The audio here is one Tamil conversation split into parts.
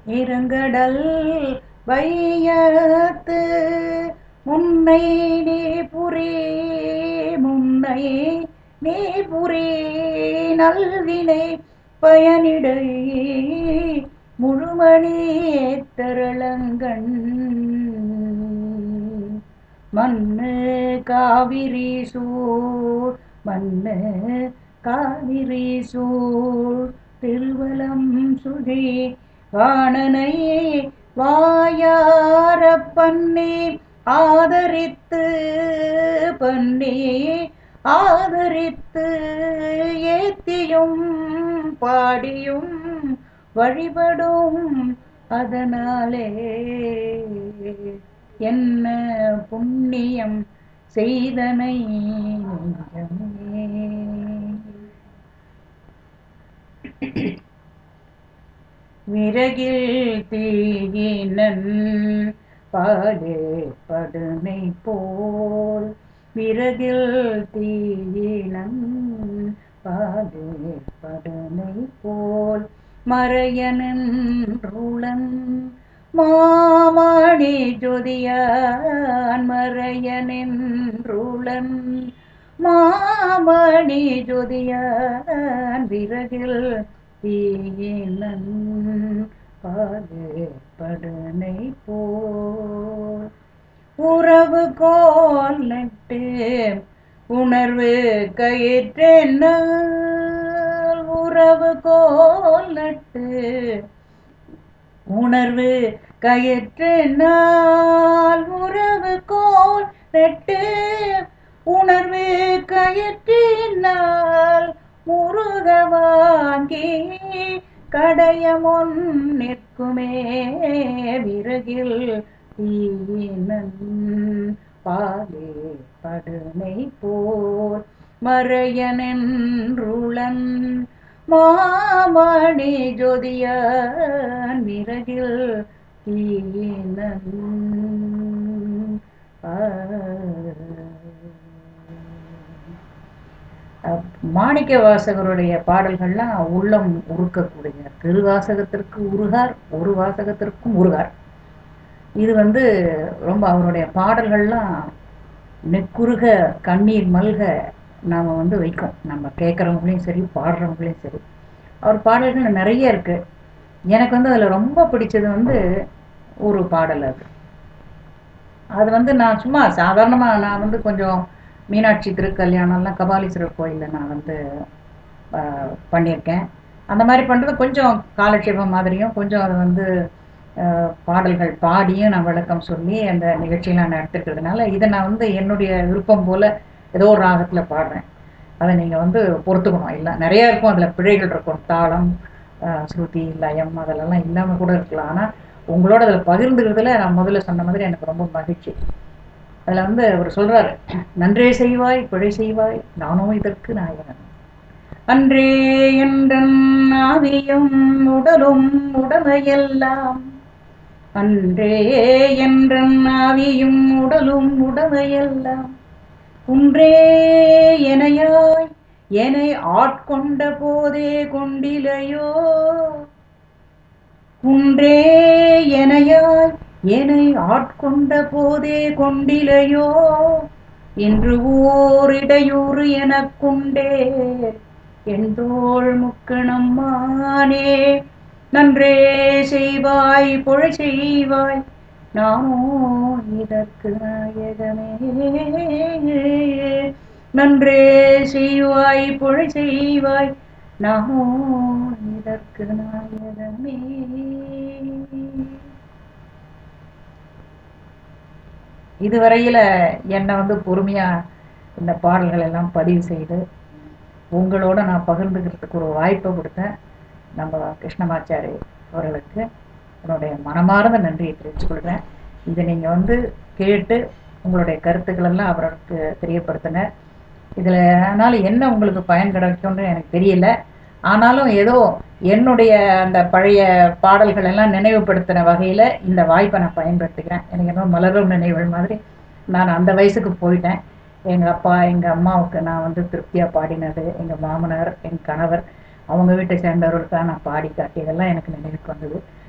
இருங்கடல் வையத்து முன்னை நீ புரி முன்னை நீ புரி நல்வினை பயனிடை முழுமணி தரளங்கண் மண்ணு காவிரி சூழ் மண்ணு காவிரி சூழ் திருவலம் சுழி வாணனை வாயார பண்ணி ஆதரித்து பண்ணி ஆதரித்து ஏத்தியும் பாடியும் வழிபடும் அதனாலே என்ன புண்ணியம் செய்தனை நெஞ்சமே விறகில் தீயினன் பாலே படுமை போல் விறகில் தீயினன் பாலே படுமை போல் மறையனன்றுளன் மாமணி ஜோதியான் மறையனென்றுளன் மாமணி ஜோதியான் விறகில் தீயினன் பாலே படுனை போல் உறவு கோல் நட்டு உணர்வு கயிற்றென்னால் உறவு கோல் நட்டு உணர்வு கயிற்றினால் உறவு கோல் நட்டு உணர்வு கயிற்றினால் முருக வாங்கி கடையமொன் நிற்குமே விறகில் தீனன் பாலே படுமை போல் மறையனென்றுளன் மாமணி ஜோதியான் விறகில் தீனன் மாணிக்க வாசகருடைய பாடல்கள்லாம் உள்ளம் உருக்கக்கூடிய திருவாசகத்திற்கு உருகார் ஒரு வாசகத்திற்கும் உருகார் இது வந்து ரொம்ப அவருடைய பாடல்கள்லாம் நெக்குருக கண்ணீர் மல்க நாம் வந்து வைக்கும் நம்ம கேட்குறவங்களையும் சரி பாடுறவங்களையும் சரி அவர் பாடல்கள் நிறைய இருக்கு எனக்கு வந்து அதில் ரொம்ப பிடிச்சது வந்து ஒரு பாடல் அது அது வந்து நான் சும்மா சாதாரணமாக நான் வந்து கொஞ்சம் மீனாட்சி திருக்கல்யாணம்லாம் கபாலீஸ்வரர் கோயிலில் நான் வந்து ஆஹ், பண்ணியிருக்கேன் அந்த மாதிரி பண்ணுறது கொஞ்சம் காலட்சேபம் மாதிரியும் கொஞ்சம் அது வந்து ஆஹ், பாடல்கள் பாடியும் நான் விளக்கம் சொல்லி அந்த நிகழ்ச்சியெல்லாம் நான் எடுத்துக்கிறதுனால இதை நான் வந்து என்னுடைய விருப்பம் போல் ஏதோ ஒரு ராகத்தில் பாடுறேன் அதை நீங்கள் வந்து பொறுத்துக்கணும் இல்லை நிறைய இருக்கும் அதில் பிழைகள் இருக்கும் தாளம் ஆஹ், ஸ்ருதி லயம் அதெல்லாம் இல்லாமல் கூட இருக்கலாம் ஆனால் உங்களோட அதில் பகிர்ந்துக்கிறதுல நான் முதல்ல சொன்ன மாதிரி எனக்கு ரொம்ப மகிழ்ச்சி அதில் வந்து அவர் சொல்றாரு நன்றே செய்வாய் பிழை செய்வாய் நானோ இதற்கு நாயகன் அன்றே என்றன் ஆவியும் உடலும் உடமையெல்லாம் அன்றே என்றன் ஆவியும் உடலும் உடமையெல்லாம் குன்றே எனையாய் என்னை ஆட்கொண்ட போதே கொண்டிலையோ குன்றே எனையாய் என்னை ஆட்கொண்ட போதே கொண்டிலையோ என்று ஓர் இடையூறு எனக்குண்டே எந்தோள் முக்கணம்மானே நன்றே செய்வாய் புழை செய்வாய் நானோ இதற்கு நாயகமே நன்றே செய்வாய் புழை செய்வாய் நானோ இதற்கு நாயகமே இதுவரையில என்னை வந்து பொறுமையா இந்த பாடல்கள் எல்லாம் பதிவு செய்து உங்களோட நான் பகிர்ந்துக்கிறதுக்கு ஒரு வாய்ப்பை கொடுத்தேன் நம்ம கிருஷ்ணமாச்சாரி அவர்களுக்கு என்னுடைய மனமார்ந்த நன்றியை தெரிவித்துக் கொள்கிறேன் இதை நீங்கள் வந்து கேட்டு உங்களுடைய கருத்துக்கள் எல்லாம் அவருக்கு தெரியப்படுத்தின இதில் அதனால் என்ன உங்களுக்கு பயன் கிடைக்கும்னு எனக்கு தெரியல ஆனாலும் ஏதோ என்னுடைய அந்த பழைய பாடல்கள் எல்லாம் நினைவுபடுத்தின வகையில் இந்த வாய்ப்பை நான் பயன்படுத்திக்கிறேன் எனக்கு என்ன மலரும் நினைவுகள் மாதிரி நான் அந்த வயசுக்கு போயிட்டேன் எங்கள் அப்பா எங்கள் அம்மாவுக்கு நான் வந்து திருப்தியாக பாடினது எங்கள் மாமனார் என் கணவர் அவங்க வீட்டை சேர்ந்தவர்களுக்காக நான் பாடி காட்டியதெல்லாம் எனக்கு நினைவுக்கு வந்தது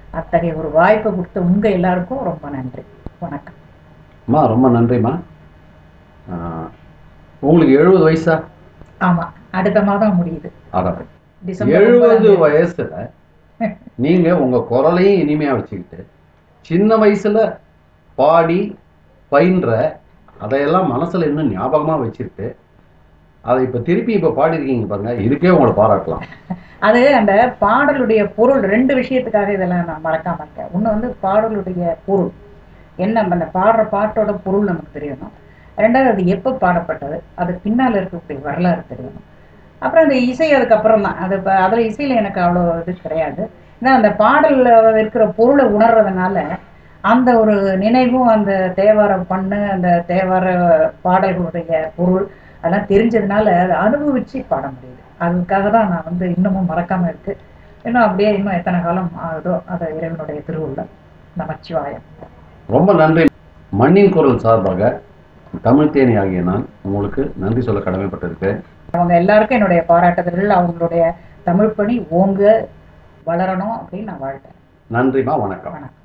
அத்தகைய ஒரு வாய்ப்பை கொடுத்த உங்க எல்லாருக்கும் ரொம்ப நன்றி வணக்கம் அம்மா ரொம்ப நன்றிம்மா ஆஹ், உங்களுக்கு எழுபது வயசா ஆமா அடுத்த மாதம் முடியுது அதான் டிசம்பர் எழுபது ஒன்பதாம் தேதி. வயசுல நீங்க உங்க குரலையும் இனிமையா வச்சுக்கிட்டு சின்ன வயசுல பாடி பயின்ற அதையெல்லாம் மனசுல இன்னும் ஞாபகமா வச்சிருக்கு அதை இப்ப திருப்பி இப்ப பாடிருக்கீங்க பாருங்க இதுக்கே உங்களை பாராட்டலாம் அது அந்த பாடலுடைய பொருள் ரெண்டு விஷயத்துக்காக இதெல்லாம் நான் மறக்காம இருக்கேன் ஒண்ணு வந்து பாடலுடைய பொருள் என்ன அந்த பாடுற பாட்டோட பொருள் நமக்கு தெரியணும் ரெண்டாவது அது எப்போ பாடப்பட்டது அது பின்னால் இருக்கக்கூடிய வரலாறு தெரியணும் அப்புறம் அந்த இசை அதுக்கப்புறம் தான் அது இப்போ அதில் இசையில் எனக்கு அவ்வளோ இது கிடையாது ஏன்னா அந்த பாடலில் இருக்கிற பொருளை உணர்றதுனால அந்த ஒரு நினைவும் அந்த தேவார பண்ணு அந்த தேவார பாடல்களுடைய பொருள் அதெல்லாம் தெரிஞ்சதுனால அதை அனுபவிச்சு பாட முடியுது அதுக்காக தான் நான் வந்து இன்னமும் மறக்காம இருக்கு இன்னும் அப்படியே இன்னும் எத்தனை காலம் ஆகுதோ அது இறைவனுடைய திருவுள்ளம் நமச்சிவாயம் ரொம்ப நன்றி மண்ணின் குரல் சார்பாக தமிழ் தேனி ஆகிய நான் உங்களுக்கு நன்றி சொல்ல கடமைப்பட்டிருக்கேன் அவங்க எல்லாருக்கும் என்னுடைய பாராட்டுதல்கள் அவங்களுடைய தமிழ் பணி ஓங்க வளரணும் அப்படின்னு நான் வாழ்த்தேன் நன்றிமா வணக்கம் வணக்கம்